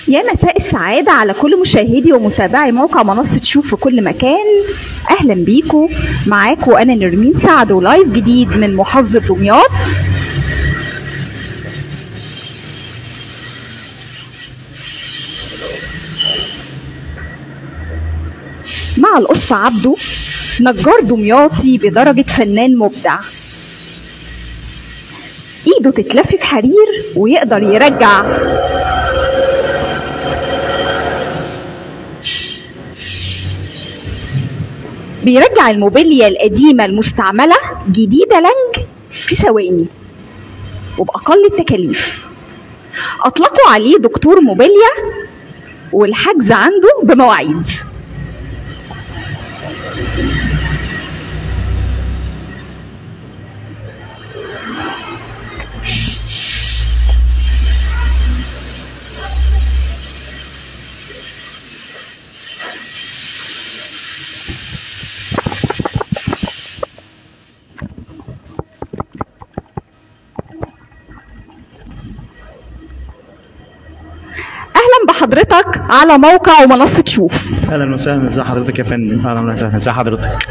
يا مساء السعادة على كل مشاهدي ومتابعي موقع منصة شوف في كل مكان أهلا بيكم معاكم أنا نرمين سعد ولايف جديد من محافظة دمياط مع القصة عبده نجار دمياطي بدرجة فنان مبدع ايده تتلف في حرير ويقدر يرجع بيرجع الموبيليا القديمة المستعملة جديدة لنج في ثواني وبأقل التكاليف أطلقوا عليه دكتور موبيليا والحجز عنده بمواعيد أهلا بحضرتك على موقع ومنصة شوف اهلا وسهلا ازي حضرتك يا فندم اهلا وسهلا ازي حضرتك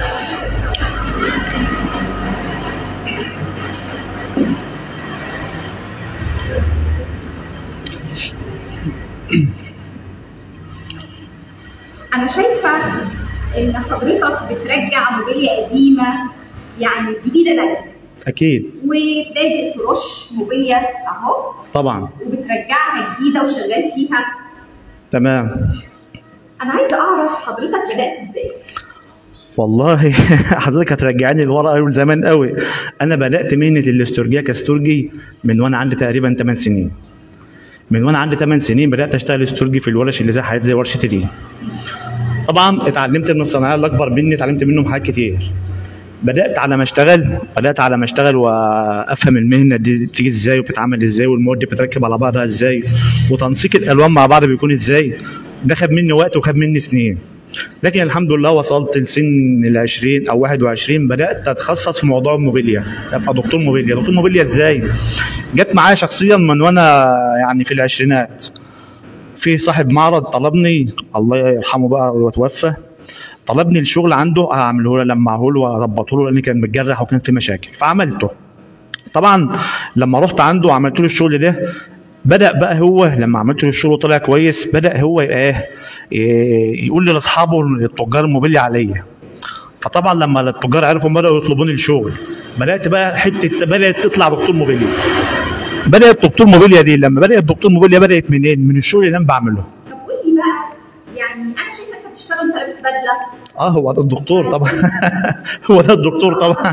أنا شايفة إن حضرتك بترجع موبيليا قديمة يعني جديدة لك اكيد وبادئ ترش موبيليا أهو طبعا وبترجعها جديدة وشغال فيها تمام أنا عايزة أعرف حضرتك بدأت إزاي؟ والله حضرتك هترجعني لورا قوي زمان قوي انا بدات مهنه الاسترجية كاسترجي من وانا عندي تقريبا 8 سنين من وانا عندي 8 سنين بدات اشتغل استرجي في الورش اللي زي حاجات زي ورشه ري طبعا اتعلمت من الصناعيه اللي اكبر مني اتعلمت منهم حاجات كتير بدات على ما اشتغل بدات على ما اشتغل وافهم المهنه دي بتيجي ازاي وبتتعمل ازاي والمواد دي بتتركب على بعضها ازاي وتنسيق الالوان مع بعض بيكون ازاي ده خد مني وقت وخد مني سنين لكن الحمد لله وصلت لسن ال 20 او 21 بدات اتخصص في موضوع الموبيليا ابقى دكتور موبيليا دكتور موبيليا ازاي جت معايا شخصيا من وانا يعني في العشرينات في صاحب معرض طلبني الله يرحمه بقى وتوفى طلبني الشغل عنده اعمله له لمعه له واظبطه له لان كان متجرح وكان في مشاكل فعملته طبعا لما رحت عنده وعملت له الشغل ده بدا بقى هو لما عملت له الشغل وطلع كويس بدا هو ايه إيه، يقول لاصحابه التجار الموبيليا عليا فطبعا لما التجار عرفوا بداوا يطلبوني الشغل بدات بقى حته بدات تطلع دكتور موبيليا بدات دكتور موبيليا دي لما بدات دكتور موبيليا بدات منين من الشغل اللي انا بعمله طب قول لي بقى يعني أنا شايفة أنت بتشتغل وأنت لابس بدلة اه هو ده الدكتور طبعا هو ده الدكتور طبعا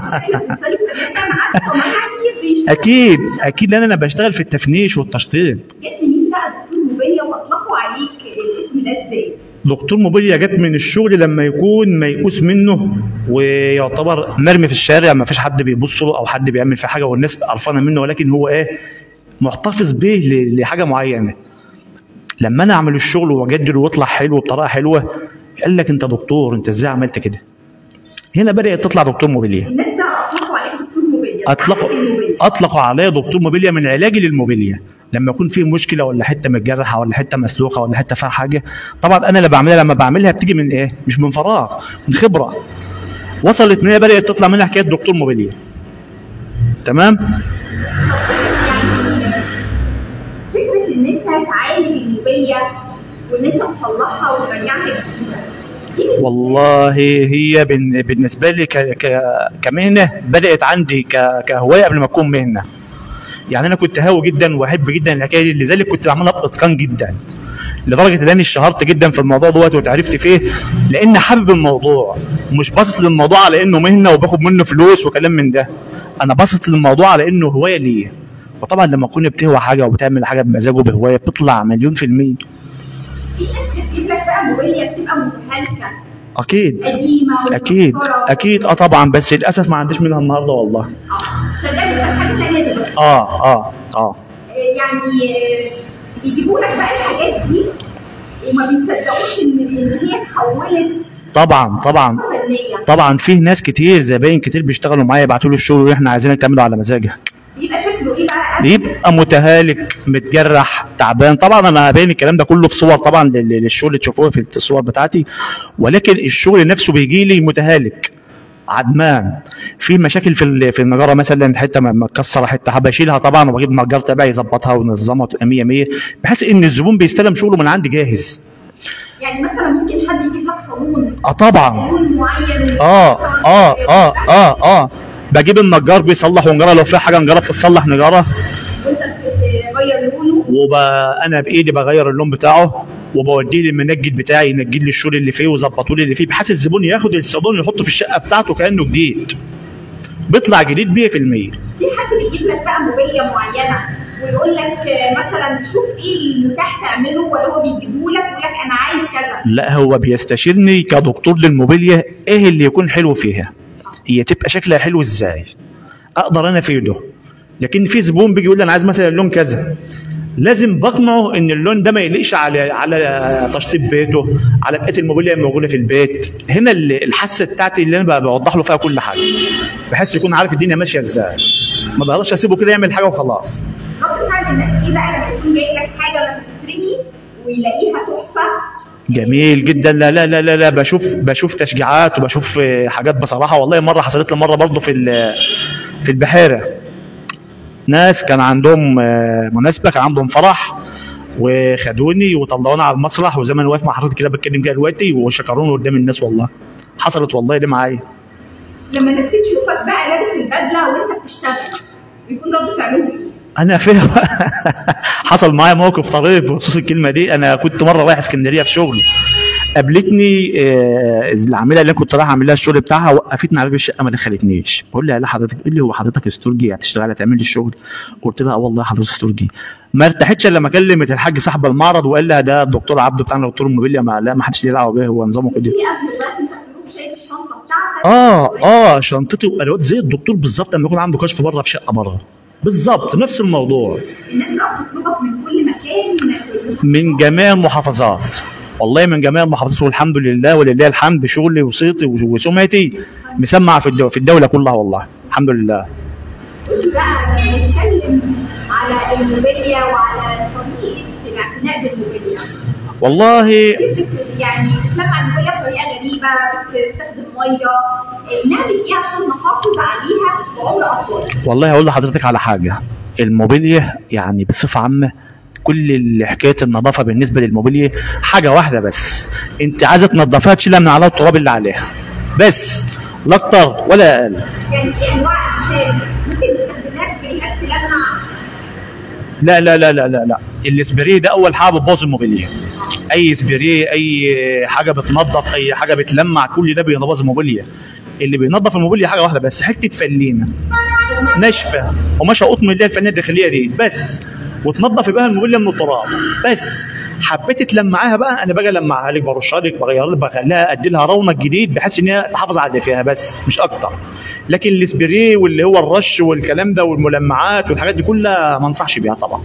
اكيد اكيد لان انا بشتغل في التفنيش والتشطيب جت مين بقى دكتور موبيليا واطلقوا عليك الاسم ده ازاي؟ دكتور موبيليا جت من الشغل لما يكون ميؤوس منه ويعتبر مرمي في الشارع ما فيش حد بيبص له او حد بيعمل فيه حاجه والناس قرفانه منه ولكن هو ايه محتفظ به ل- لحاجه معينه لما انا اعمل الشغل واجدد واطلع حلو بطريقه حلوه قال لك انت دكتور انت ازاي عملت كده هنا بدات تطلع دكتور موبيليا الناس ده اطلقوا عليك دكتور موبيليا اطلقوا الموبيليا اطلقوا عليا دكتور موبيليا من علاجي للموبيليا لما يكون في مشكله ولا حته متجرحه ولا حته مسلوخه ولا حته فيها حاجه طبعا انا اللي بعملها لما بعملها بتيجي من ايه مش من فراغ من خبره وصلت ان هي بدات تطلع منها حكايه دكتور موبيليا تمام فكره ان انت تعالج الموبيليا وان انت تصلحها وترجعها جديده دي والله هي بن- بالنسبه لي ك... ك... كمهنه بدات عندي ك... كهوايه قبل ما تكون مهنه يعني انا كنت هاوي جدا واحب جدا الحكايه دي لذلك كنت بعملها باتقان جدا لدرجه ان انا اشتهرت جدا في الموضوع دوت واتعرفت فيه لان حابب الموضوع مش باصص للموضوع على انه مهنه وباخد منه فلوس وكلام من ده انا باصص للموضوع على انه هوايه ليا وطبعا لما تكون بتهوى حاجه وبتعمل حاجه بمزاج وبهوايه بتطلع مليون في الميه في ناس بتجيب لك بقى موبيليا بتبقى متهالكه اكيد قديمه اكيد ومتكسرة. اكيد اه طبعا بس للاسف ما عنديش منها النهارده والله اه شغال في حاجه ثانيه دلوقتي اه اه اه آه، يعني آه، بيجيبوا لك بقى الحاجات دي وما بيصدقوش ان ان هي اتحولت طبعا طبعا فنيه طبعا فيه ناس كتير زباين كتير بيشتغلوا معايا يبعتوا له الشغل واحنا عايزينك تعمله على مزاجك بيبقى شكله ايه بقى بيبقى متهالك متجرح تعبان طبعا انا باين الكلام ده كله في صور طبعا لل- للشغل اللي تشوفوه في الصور بتاعتي ولكن الشغل نفسه بيجي لي متهالك عدمان في مشاكل في ال- في النجاره مثلا حته م- متكسره حته حابه اشيلها طبعا وبجيب نجار تبعي يظبطها وينظمها وتبقى 100 100 بحيث ان الزبون بيستلم شغله من عندي جاهز يعني مثلا ممكن حد يجيب لك صالون اه طبعا صالون معين اه اه اه اه اه بجيب النجار بيصلح ونجاره لو في حاجه نجاره بتصلح نجاره وانت بتغير لونه وبقى انا بايدي بغير اللون بتاعه وبوديه للمنجد بتاعي ينجد لي الشغل اللي فيه ويظبطوا لي اللي فيه بحيث الزبون ياخد الصالون يحطه في الشقه بتاعته كانه جديد بيطلع جديد 100% في حد بيجيب لك بقى موبيليا معينه ويقول لك آه، مثلا شوف ايه المتاح تعمله ولا هو بيجيبه لك يقول لك انا عايز كذا لا هو بيستشيرني كدكتور للموبيليا ايه اللي يكون حلو فيها هي تبقى شكلها حلو ازاي اقدر انا افيده لكن في زبون بيجي يقول لي انا عايز مثلا اللون كذا لازم بقنعه ان اللون ده ما يليقش على على تشطيب بيته على بقيه الموبيليا الموجوده في البيت هنا ال- الحاسه بتاعتي اللي انا بوضح له فيها كل حاجه بحيث يكون عارف الدنيا ماشيه ازاي ما بقدرش اسيبه كده يعمل حاجه وخلاص رد فعل الناس ايه بقى لما يكون جاي لك حاجه لما تترمي ويلاقيها تحفه جميل جدا لا لا لا لا, لا بشوف بشوف تشجيعات وبشوف آه، حاجات بصراحه والله مره حصلت لي مره برضه في ال- في البحيره ناس كان عندهم آه، مناسبه كان عندهم فرح وخدوني وطلعوني على المسرح وزي ما انا واقف مع حضرتك كده بتكلم كده دلوقتي وشكروني قدام الناس والله حصلت والله دي معايا لما الناس بتشوفك بقى لابس البدله وانت بتشتغل بيكون رد فعلهم ايه؟ انا فاهم حصل معايا موقف طريف بخصوص الكلمه دي انا كنت مره رايح اسكندريه في شغل قابلتني آه، العامله اللي أنا كنت رايح اعمل لها الشغل بتاعها وقفتني على باب الشقه ما دخلتنيش بقول لها لا حضرتك قال لي هو حضرتك استورجي هتشتغل هتعمل لي الشغل قلت لها اه والله حضرتك استورجي ما ارتحتش الا لما كلمت الحاج صاحب المعرض وقال لها ده الدكتور عبده بتاعنا دكتور الموبيليا ما لا ما حدش ليه دعوه بيه هو نظامه كده في قبل بقى انت بتروح شايل الشنطه بتاعتك اه اه شنطتي وادوات زي الدكتور بالظبط لما يكون عنده كشف بره في شقه بره بالظبط نفس الموضوع الناس بقى بتطلبك من كل مكان من جميع المحافظات والله من جميع المحافظات والحمد لله ولله الحمد شغلي وصيتي وسمعتي مسمع في الدولة, في الدولة كلها والله الحمد لله قولي بقى لما نتكلم على الموبيليا وعلى طريقه الاعتناء بالموبيليا والله بت- يعني بتلمع الموبيليا بطريقه غريبه بتستخدم ميه نعمل ايه عشان نحافظ عليها بعمر اطول؟ والله هقول لحضرتك على حاجة الموبيليا يعني بصفة عامة كل اللي حكايه النظافه بالنسبه للموبيليا حاجه واحده بس انت عايزه تنظفها تشيلها من على التراب اللي عليها بس لا اكتر ولا اقل يعني في انواع اعشاب ممكن نستخدمها سبريهات تلمع لا لا لا لا لا لا الاسبريه ده اول حاجه بتبوظ الموبيليا اي سبريه اي حاجه بتنظف اي حاجه بتلمع كل ده بيبوظ الموبيليا اللي بينظف الموبيليا حاجه واحده بس حته فلينه ناشفه قماشه قطن اللي هي الفنيه الداخليه دي بس وتنظف بقى الموبيليا من التراب بس حبيت تلمعاها بقى انا باجي المعها لك برشها لك بغير لك بخليها ادي لها رونق جديد بحيث ان هي تحافظ على اللي فيها بس مش اكتر لكن السبراي واللي هو الرش والكلام ده والملمعات والحاجات دي كلها ما انصحش بيها طبعا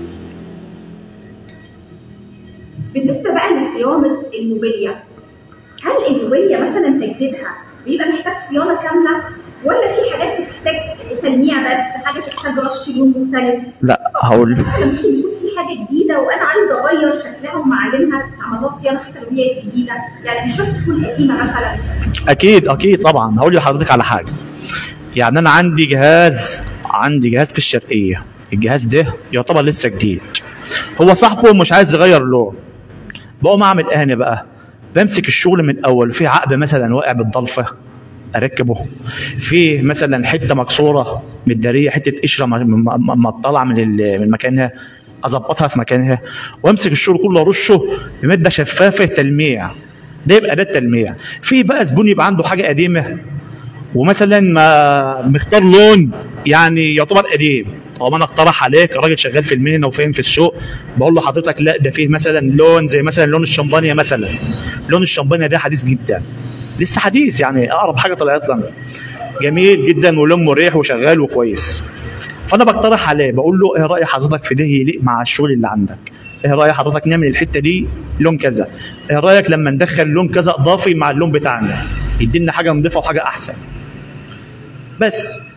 بالنسبه بقى لصيانه الموبيليا هل الموبيليا مثلا تجديدها بيبقى محتاج صيانه كامله ولا في حاجات بتحتاج تلميع بس حاجه تحتاج رش لون مختلف لا هقول مثلا ممكن يكون في حاجه جديده وانا عايزه اغير شكلها ومعالمها تعمل لها صيانه حتى لو هي جديده يعني مش شرط تكون قديمه مثلا اكيد اكيد طبعا هقول لحضرتك على حاجه يعني انا عندي جهاز عندي جهاز في الشرقيه الجهاز ده يعتبر لسه جديد هو صاحبه مش عايز يغير لون بقوم اعمل ايه انا بقى بمسك الشغل من الاول في عقد مثلا واقع بالضلفه اركبه في مثلا حته مكسوره متداريه حته قشره مطلع من ال- من مكانها اظبطها في مكانها وامسك الشغل كله ارشه بماده شفافه تلميع ده يبقى ده التلميع في بقى زبون يبقى عنده حاجه قديمه ومثلا ما مختار لون يعني يعتبر قديم طب انا اقترح عليك راجل شغال في المهنه وفاهم في السوق بقول له حضرتك لا ده فيه مثلا لون زي مثلا لون الشمبانيا مثلا لون الشمبانيا ده حديث جدا لسه حديث يعني اقرب حاجه طلعت لنا جميل جدا ولون مريح وشغال وكويس فانا بقترح عليه بقول له ايه راي حضرتك في ده يليق مع الشغل اللي عندك ايه راي حضرتك نعمل الحته دي لون كذا ايه رايك لما ندخل لون كذا اضافي مع اللون بتاعنا يدينا حاجه نضيفه وحاجه احسن بس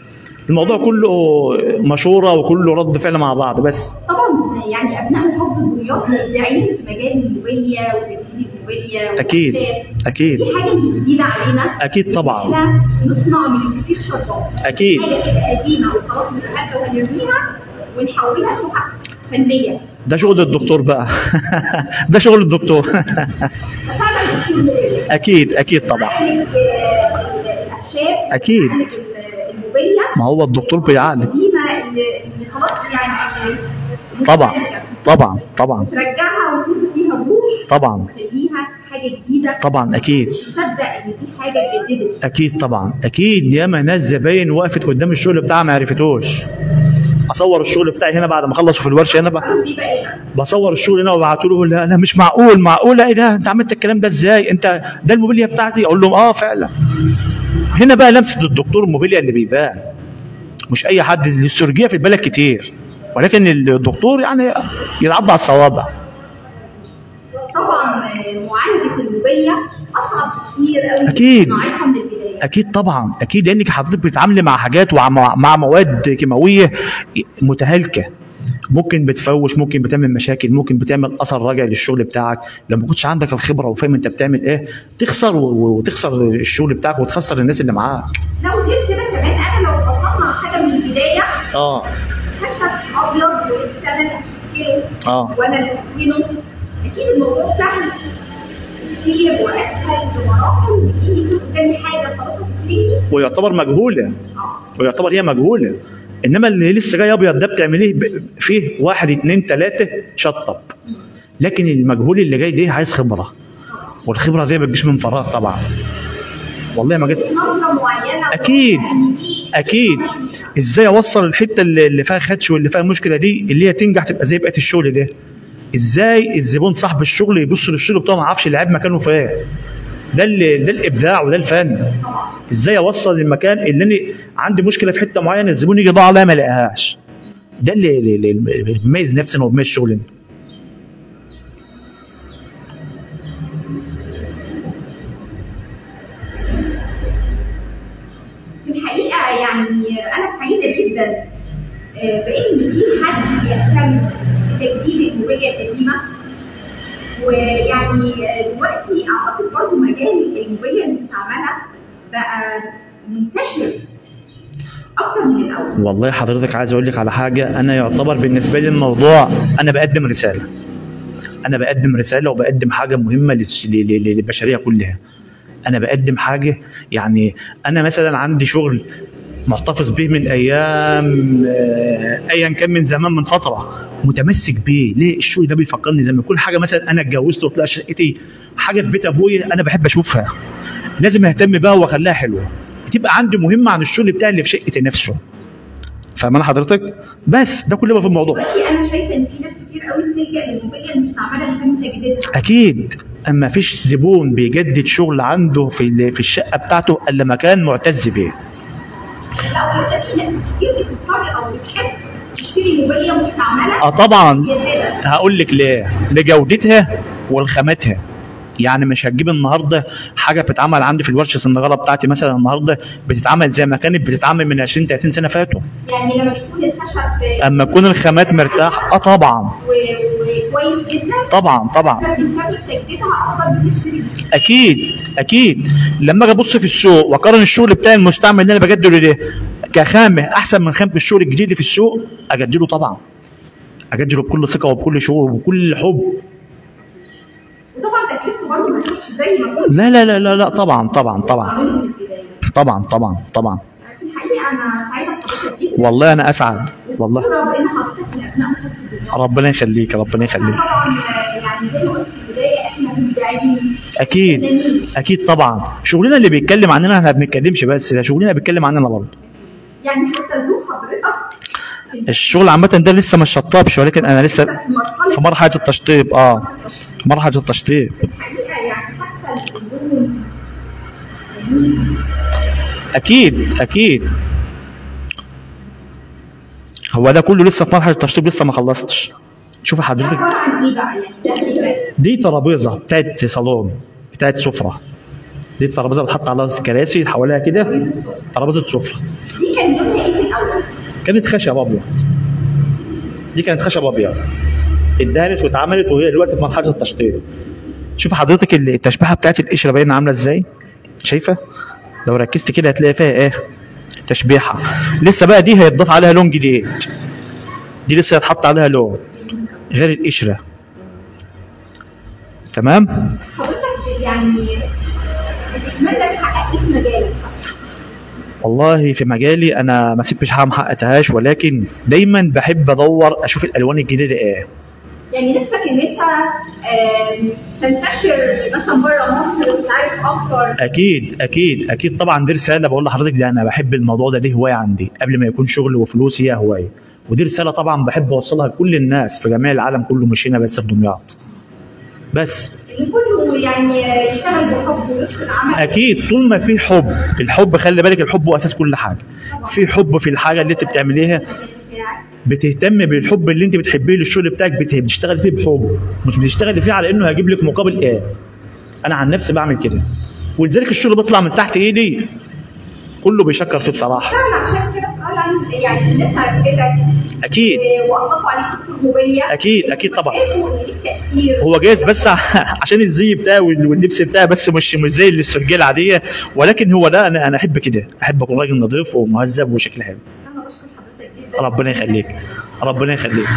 الموضوع كله مشوره وكله رد فعل مع بعض بس طبعا يعني ابناء محافظه دمياط مبدعين في مجال الموبيليا وتجديد الموبيليا اكيد والكتاب. اكيد دي حاجه مش جديده علينا اكيد طبعا احنا نصنع من الكثير شرطات اكيد حاجه كده قديمه وخلاص متهالكه وهنرميها ونحولها لتحف فنيه ده شغل الدكتور بقى ده شغل الدكتور ففعلا كتير موبيليا اكيد اكيد طبعا عالج آه، الاخشاب أكيد. عالج ال- الموبيليا ما هو الدكتور بيعالج القديمه اللي اللي خلاص يعني طبعا طبعا طبعا ترجعها ويكون فيها روح طبعا تخليها حاجه جديده طبعا اكيد تصدق ان دي حاجه اتجددت اكيد طبعا اكيد ياما ناس زباين وقفت قدام الشغل بتاعها ما عرفتوش اصور الشغل بتاعي هنا بعد ما اخلص في الورشه هنا بقى بيبقى ايه بصور الشغل هنا وببعته له لا لا مش معقول معقول ايه ده انت عملت الكلام ده ازاي انت ده الموبيليا بتاعتي اقول لهم اه فعلا هنا بقى لمسه الدكتور الموبيليا اللي بيبان مش اي حد الاسترجيع في البلد كتير ولكن الدكتور يعني يلعب على الصوابع طبعا آه، معالجه الموبيليا اصعب كتير قوي أكيد. صناعتها من البدايه اكيد طبعا اكيد لانك حضرتك بتتعاملي مع حاجات ومع مع مواد كيماويه متهالكه ممكن بتفوش ممكن بتعمل مشاكل ممكن بتعمل اثر راجع للشغل بتاعك لو ما كنتش عندك الخبره وفاهم انت بتعمل ايه تخسر و- و- وتخسر الشغل بتاعك وتخسر الناس اللي معاك لو غير كده كمان انا لو بصنع حاجه من البدايه اه خشب ابيض ولسه انا اللي هشكله اه وانا اللي هكوينه اكيد الموضوع سهل كتير واسهل بمراحل من ان يكون قدامي حاجه خلاص هتترمي ويعتبر مجهوله اه ويعتبر هي مجهوله انما اللي لسه جاي ابيض ده بتعمليه ب- فيه واحد اتنين تلاته شطب لكن المجهول اللي جاي ده عايز خبره والخبره دي ما بتجيش من فراغ طبعا والله ما جت نظره معينه أكيد. يعني دي اكيد ازاي اوصل الحته اللي اللي فيها خدش واللي فيها المشكله دي اللي هي تنجح تبقى زي بقيه الشغل ده ازاي الزبون صاحب الشغل يبص للشغل بتاعه ما يعرفش العيب مكانه فين ده اللي ده الابداع وده الفن طبعا ازاي اوصل المكان اللي انا عندي مشكله في حته معينه الزبون يجي يدور عليها ما يلاقيهاش ده اللي اللي- اللي بيميز نفسنا وبيميز شغلنا في الحقيقه يعني انا سعيده جدا آه، بان في حد بيهتم بتجديد الموبيليا القديمه ويعني آه، دلوقتي اعتقد برضه مجال الموبيليا المستعمله بقى منتشر اكتر من الاول والله حضرتك عايز اقول لك على حاجه انا يعتبر بالنسبه لي الموضوع انا بقدم رساله انا بقدم رساله وبقدم حاجه مهمه للس- ل- ل- للبشريه كلها انا بقدم حاجه يعني انا مثلا عندي شغل محتفظ به من ايام آه، ايا كان من زمان من فتره متمسك بيه ليه الشغل ده بيفكرني زي ما كل حاجه مثلا انا اتجوزت وطلع شقتي حاجه في بيت ابويا انا بحب اشوفها لازم اهتم بيها واخليها حلوه بتبقى عندي مهمه عن الشغل بتاعي اللي في شقتي نفسه فاهمان حضرتك بس ده كل ما في الموضوع دلوقتي انا شايفه ان في ناس كتير قوي بتلجا للموبيليا المستعمله اللي تم تجديدها اكيد اما فيش زبون بيجدد شغل عنده في ال- في الشقه بتاعته الا مكان معتز بيه لا وحتى في ناس كتير بتضطر او بتحب تشتري موبيليا مستعمله اه طبعا جديدة. هقول لك ليه لجودتها ولخامتها يعني مش هتجيب النهارده حاجه بتتعمل عندي في الورشه الصناعه بتاعتي مثلا النهارده بتتعمل زي ما كانت بتتعمل من 20 30 سنه فاتوا يعني لما بيكون الخشب اما تكون الخامات مرتاح اه طبعا و- وكويس جدا طبعا طبعا فبالتالي تجديدها افضل من تشتري جديد. اكيد اكيد لما اجي ابص في السوق واقارن الشغل بتاعي المستعمل اللي انا بجدده ده كخامه احسن من خامه الشغل الجديد اللي في السوق اجدده طبعا اجدده بكل ثقه وبكل شغل وبكل حب وطبعا تكلفته برضه ما تكونش زي ما كنت لا لا لا لا, لا طبعا طبعا طبعا عامله من البدايه طبعا طبعا طبعا في الحقيقه انا سعيده بحضرتك جدا والله انا اسعد والله وفخورة بان حضرتك من ابناء محافظه الدنيا ربنا يخليك ربنا يخليك طبعا يعني زي ما قلت في البدايه احنا مبدعين اكيد فنانين. اكيد طبعا شغلنا اللي بيتكلم عننا احنا ما بنتكلمش بس ده شغلنا بيتكلم عننا برضه يعني حتى ذوق حضرتك في الشغل عامه ده لسه مش شطابش ولكن انا لسه في مرحله في مرحله التشطيب اه مرحله التشطيب الحقيقه يعني حتى الفنون اكيد اكيد هو ده كله لسه في مرحله التشطيب لسه ما خلصتش شوف ده حضرتك عباره عن ايه بقى يعني ده فكره دي ترابيزه بتاعت صالون بتاعت سفره دي الترابيزه بتحط على كراسي حواليها كده ترابيزه سفره دي كان لونها ايه في الاول؟ كانت خشب ابيض دي كانت خشب ابيض اتدهنت واتعملت وهي دلوقتي في مرحله التشطيب شوف حضرتك التشبيهه بتاعت القشره باينه عامله ازاي شايفه لو ركزت كده هتلاقي فيها ايه تشبيحه لسه بقى دي هيتضاف عليها لون جديد دي لسه هيتحط عليها لون غير القشره تمام حضرتك يعني بتتمنى تحقق ايه في مجالك؟ والله في مجالي انا ما سبتش حاجه ما حققتهاش ولكن دايما بحب ادور اشوف الالوان الجديده ايه يعني نفسك ان انت آم، تنتشر مثلا بره مصر وتتعرف اكتر اكيد اكيد اكيد طبعا دي رساله بقول لحضرتك دي انا بحب الموضوع ده دي هوايه عندي قبل ما يكون شغل وفلوس هي هوايه ودي رساله طبعا بحب اوصلها لكل الناس في جميع العالم كله مش هنا بس في دمياط بس ان كله يعني يشتغل بحب ويتقن عمل اكيد طول ما في حب الحب خلي بالك الحب هو اساس كل حاجه في حب في الحاجه اللي انت بتعمليها بتهتم بالحب اللي انت بتحبيه للشغل بتاعك بت- بتشتغل فيه بحب مش بتشتغل فيه على انه هيجيب لك مقابل ايه انا عن نفسي بعمل كده ولذلك الشغل بيطلع من تحت ايدي كله بيشكر فيه بصراحه فعلا عشان كده فعلا يعني الناس عرفتك اكيد واضافوا عليك دكتور موبيليا اكيد اكيد طبعا شايفوا ان ليك تاثير هو جايز بس عشان الزي بتاعي وال- واللبس بتاعي بس مش مش زي السرجيه العاديه ولكن هو ده انا انا احب كده احب اكون راجل نظيف ومهذب وشكل حلو انا بشكر حضرتك جدا ربنا يخليك ربنا يخليك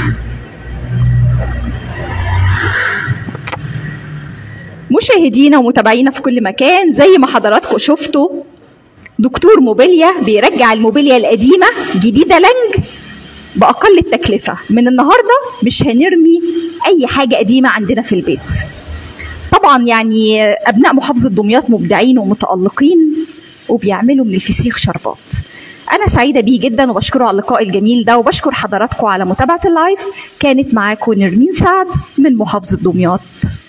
مشاهدينا ومتابعينا في كل مكان زي ما حضراتكم شفتوا دكتور موبيليا بيرجع الموبيليا القديمة جديدة لنج بأقل التكلفة من النهاردة مش هنرمي أي حاجة قديمة عندنا في البيت طبعا يعني أبناء محافظة دمياط مبدعين ومتألقين وبيعملوا من الفسيخ شربات أنا سعيدة بيه جدا وبشكره على اللقاء الجميل ده وبشكر حضراتكم على متابعة اللايف كانت معاكم نرمين سعد من محافظة دمياط